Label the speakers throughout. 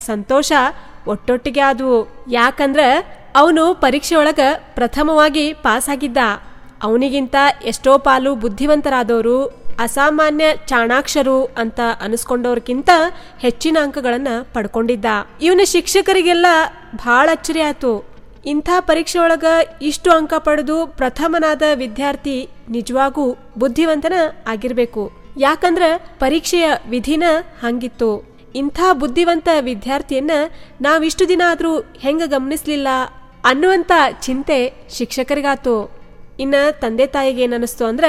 Speaker 1: ಸಂತೋಷ ಒಟ್ಟೊಟ್ಟಿಗೆ ಆದವು ಯಾಕಂದ್ರ ಅವನು ಪರೀಕ್ಷೆ ಒಳಗ ಪ್ರಥಮವಾಗಿ ಪಾಸ್ ಆಗಿದ್ದ ಅವನಿಗಿಂತ ಎಷ್ಟೋ ಪಾಲು ಬುದ್ಧಿವಂತರಾದವರು ಅಸಾಮಾನ್ಯ ಚಾಣಾಕ್ಷರು ಅಂತ ಅನಿಸ್ಕೊಂಡವ್ರಕ್ಕಿಂತ ಹೆಚ್ಚಿನ ಅಂಕಗಳನ್ನ ಪಡ್ಕೊಂಡಿದ್ದ ಇವನ ಶಿಕ್ಷಕರಿಗೆಲ್ಲ ಭಾಳ ಅಚ್ಚರಿ ಆತು ಇಂಥ ಪರೀಕ್ಷೆ ಒಳಗ ಇಷ್ಟು ಅಂಕ ಪಡೆದು ಪ್ರಥಮನಾದ ವಿದ್ಯಾರ್ಥಿ ನಿಜವಾಗೂ ಬುದ್ಧಿವಂತನ ಆಗಿರ್ಬೇಕು ಯಾಕಂದ್ರ ಪರೀಕ್ಷೆಯ ವಿಧಿನ ಹಂಗಿತ್ತು ಇಂಥ ಬುದ್ಧಿವಂತ ವಿದ್ಯಾರ್ಥಿಯನ್ನ ನಾವಿಷ್ಟು ದಿನ ಆದ್ರೂ ಹೆಂಗ ಗಮನಿಸ್ಲಿಲ್ಲ ಅನ್ನುವಂಥ ಚಿಂತೆ ಶಿಕ್ಷಕರಿಗಾತು ಇನ್ನ ತಂದೆ ತಾಯಿಗೆ ಏನನ್ನಿಸ್ತು ಅಂದ್ರ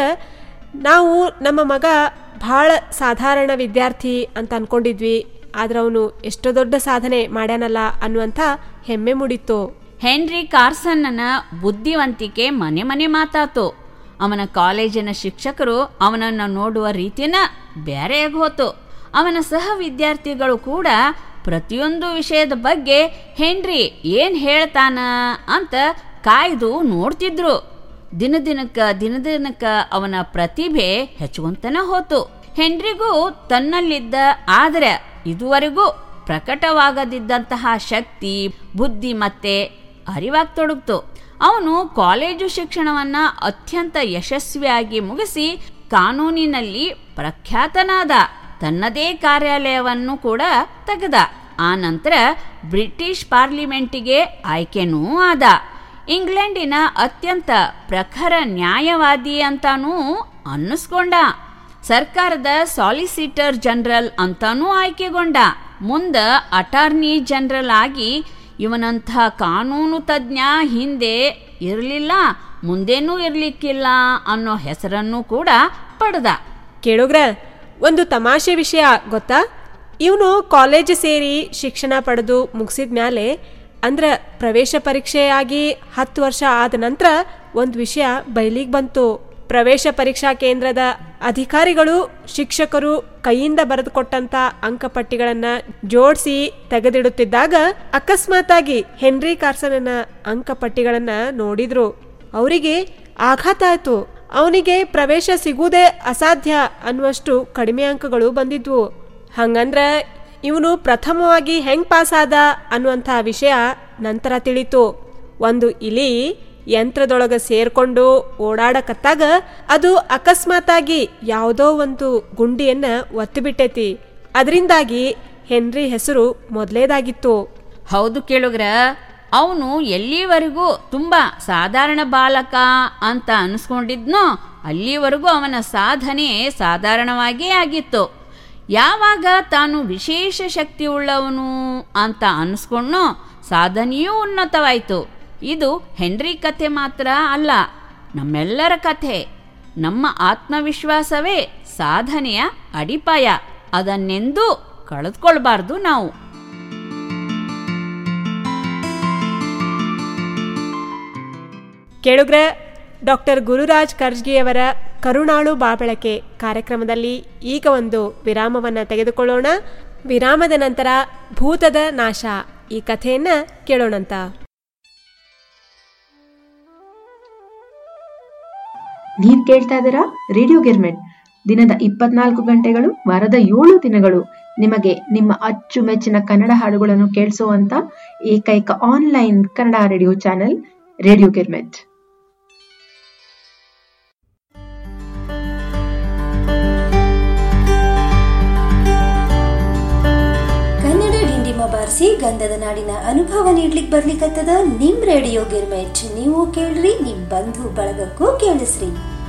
Speaker 1: ನಾವು ನಮ್ಮ ಮಗ ಭಾಳ ಸಾಧಾರಣ ವಿದ್ಯಾರ್ಥಿ ಅಂತ ಅನ್ಕೊಂಡಿದ್ವಿ ಆದ್ರೆ ಅವನು ಎಷ್ಟೋ ದೊಡ್ಡ ಸಾಧನೆ ಮಾಡ್ಯಾನಲ್ಲ ಅನ್ನುವಂಥ ಹೆಮ್ಮೆ ಮೂಡಿತ್ತು
Speaker 2: ಹೆನ್ರಿ ಕಾರ್ಸನ್ನನ ಬುದ್ಧಿವಂತಿಕೆ ಮನೆ ಮನೆ ಮಾತಾತು ಅವನ ಕಾಲೇಜಿನ ಶಿಕ್ಷಕರು ಅವನನ್ನು ನೋಡುವ ರೀತಿನ ಬೇರೆಯಾಗಿ ಹೋತು ಅವನ ಸಹ ವಿದ್ಯಾರ್ಥಿಗಳು ಕೂಡ ಪ್ರತಿಯೊಂದು ವಿಷಯದ ಬಗ್ಗೆ ಹೆನ್ರಿ ಏನ್ ಹೇಳ್ತಾನ ಅಂತ ಕಾಯ್ದು ನೋಡ್ತಿದ್ರು ದಿನ ದಿನಕ್ಕ ದಿನ ದಿನಕ್ಕ ಅವನ ಪ್ರತಿಭೆ ಹೆಚ್ಚುವಂತನ ಹೋತು ಹೆನ್ರಿಗೂ ತನ್ನಲ್ಲಿದ್ದ ಆದರೆ ಇದುವರೆಗೂ ಪ್ರಕಟವಾಗದಿದ್ದಂತಹ ಶಕ್ತಿ ಬುದ್ಧಿ ಮತ್ತೆ ಅರಿವಾಗ್ತೊಡಗ್ತು ಅವನು ಕಾಲೇಜು ಶಿಕ್ಷಣವನ್ನ ಅತ್ಯಂತ ಯಶಸ್ವಿಯಾಗಿ ಮುಗಿಸಿ ಕಾನೂನಿನಲ್ಲಿ ಪ್ರಖ್ಯಾತನಾದ ತನ್ನದೇ ಕಾರ್ಯಾಲಯವನ್ನು ಕೂಡ ತೆಗೆದ ಆ ನಂತರ ಬ್ರಿಟಿಷ್ ಪಾರ್ಲಿಮೆಂಟಿಗೆ ಆಯ್ಕೆನೂ ಆದ ಇಂಗ್ಲೆಂಡಿನ ಅತ್ಯಂತ ಪ್ರಖರ ನ್ಯಾಯವಾದಿ ಅಂತಾನೂ ಅನ್ನಿಸ್ಕೊಂಡ ಸರ್ಕಾರದ ಸಾಲಿಸಿಟರ್ ಜನರಲ್ ಅಂತಾನೂ ಆಯ್ಕೆಗೊಂಡ ಮುಂದ ಅಟಾರ್ನಿ ಜನರಲ್ ಆಗಿ ಇವನಂಥ ಕಾನೂನು ತಜ್ಞ ಹಿಂದೆ ಇರಲಿಲ್ಲ ಮುಂದೇನೂ ಇರಲಿಕ್ಕಿಲ್ಲ ಅನ್ನೋ ಹೆಸರನ್ನು ಕೂಡ ಪಡೆದ
Speaker 1: ಕೇಳುಗ್ರ ಒಂದು ತಮಾಷೆ ವಿಷಯ ಗೊತ್ತಾ ಇವನು ಕಾಲೇಜ್ ಸೇರಿ ಶಿಕ್ಷಣ ಪಡೆದು ಮುಗಿಸಿದ ಮ್ಯಾಲೆ ಅಂದ್ರ ಪ್ರವೇಶ ಪರೀಕ್ಷೆಯಾಗಿ ಹತ್ತು ವರ್ಷ ಆದ ನಂತರ ಒಂದು ವಿಷಯ ಬಯಲಿಗೆ ಬಂತು ಪ್ರವೇಶ ಪರೀಕ್ಷಾ ಕೇಂದ್ರದ ಅಧಿಕಾರಿಗಳು ಶಿಕ್ಷಕರು ಕೈಯಿಂದ ಬರೆದುಕೊಟ್ಟಂತ ಅಂಕಪಟ್ಟಿಗಳನ್ನ ಜೋಡಿಸಿ ತೆಗೆದಿಡುತ್ತಿದ್ದಾಗ ಅಕಸ್ಮಾತಾಗಿ ಹೆನ್ರಿ ಕಾರ್ಸನನ ಅಂಕಪಟ್ಟಿಗಳನ್ನ ನೋಡಿದ್ರು ಅವರಿಗೆ ಆಘಾತ ಆಯ್ತು ಅವನಿಗೆ ಪ್ರವೇಶ ಸಿಗುವುದೇ ಅಸಾಧ್ಯ ಅನ್ನುವಷ್ಟು ಕಡಿಮೆ ಅಂಕಗಳು ಬಂದಿದ್ವು ಹಂಗಂದ್ರ ಇವನು ಪ್ರಥಮವಾಗಿ ಹೆಂಗ್ ಪಾಸ್ ಆದ ಅನ್ನುವಂಥ ವಿಷಯ ನಂತರ ತಿಳಿತು ಒಂದು ಇಲಿ ಯಂತ್ರದೊಳಗ ಸೇರ್ಕೊಂಡು ಓಡಾಡಕತ್ತಾಗ ಅದು ಅಕಸ್ಮಾತಾಗಿ ಯಾವುದೋ ಒಂದು ಗುಂಡಿಯನ್ನ ಒತ್ತಿಬಿಟ್ಟೈತಿ ಅದರಿಂದಾಗಿ ಹೆನ್ರಿ ಹೆಸರು ಮೊದಲೇದಾಗಿತ್ತು
Speaker 2: ಹೌದು ಕೇಳುಗ್ರ ಅವನು ಎಲ್ಲಿವರೆಗೂ ತುಂಬ ಸಾಧಾರಣ ಬಾಲಕ ಅಂತ ಅನಿಸ್ಕೊಂಡಿದ್ನೋ ಅಲ್ಲಿವರೆಗೂ ಅವನ ಸಾಧನೆ ಸಾಧಾರಣವಾಗೇ ಆಗಿತ್ತು ಯಾವಾಗ ತಾನು ವಿಶೇಷ ಶಕ್ತಿ ಉಳ್ಳವನು ಅಂತ ಅನಿಸ್ಕೊಂಡ್ನೋ ಸಾಧನೆಯೂ ಉನ್ನತವಾಯಿತು ಇದು ಹೆನ್ರಿ ಕಥೆ ಮಾತ್ರ ಅಲ್ಲ ನಮ್ಮೆಲ್ಲರ ಕಥೆ ನಮ್ಮ ಆತ್ಮವಿಶ್ವಾಸವೇ ಸಾಧನೆಯ ಅಡಿಪಾಯ ಅದನ್ನೆಂದೂ ಕಳೆದುಕೊಳ್ಬಾರ್ದು ನಾವು
Speaker 1: ಕೇಳುಗ್ರ ಡಾಕ್ಟರ್ ಗುರುರಾಜ್ ಕರ್ಜ್ಗಿಯವರ ಕರುಣಾಳು ಬಾಬಳಕೆ ಕಾರ್ಯಕ್ರಮದಲ್ಲಿ ಈಗ ಒಂದು ವಿರಾಮವನ್ನು ತೆಗೆದುಕೊಳ್ಳೋಣ ವಿರಾಮದ ನಂತರ ಭೂತದ ನಾಶ ಈ ಕಥೆಯನ್ನ ಕೇಳೋಣಂತ
Speaker 3: ನೀವ್ ಕೇಳ್ತಾ ಇದ್ದೀರಾ ರೇಡಿಯೋ ಗಿರ್ಮೆಟ್ ದಿನದ ಇಪ್ಪತ್ನಾಲ್ಕು ಗಂಟೆಗಳು ವಾರದ ಏಳು ದಿನಗಳು ನಿಮಗೆ ನಿಮ್ಮ ಅಚ್ಚುಮೆಚ್ಚಿನ ಕನ್ನಡ ಹಾಡುಗಳನ್ನು ಕೇಳಿಸುವಂತ ಏಕೈಕ online Kannada radio channel radio Girmit
Speaker 4: Kannada ಡಿಂಡಿಮ ಬಾರಿಸಿ ಗಂಧದ ನಾಡಿನ ಅನುಭವ ನೀಡ್ಲಿಕ್ ಬರ್ಲಿಕ್ಕತ್ತದ ನಿಮ್ ರೇಡಿಯೋ ಗಿರ್ಮೆಟ್ ನೀವು ಕೇಳ್ರಿ ನಿಮ್ ಬಂಧು ಬಳಗಕ್ಕೂ ಕೇಳಿಸ್ರಿ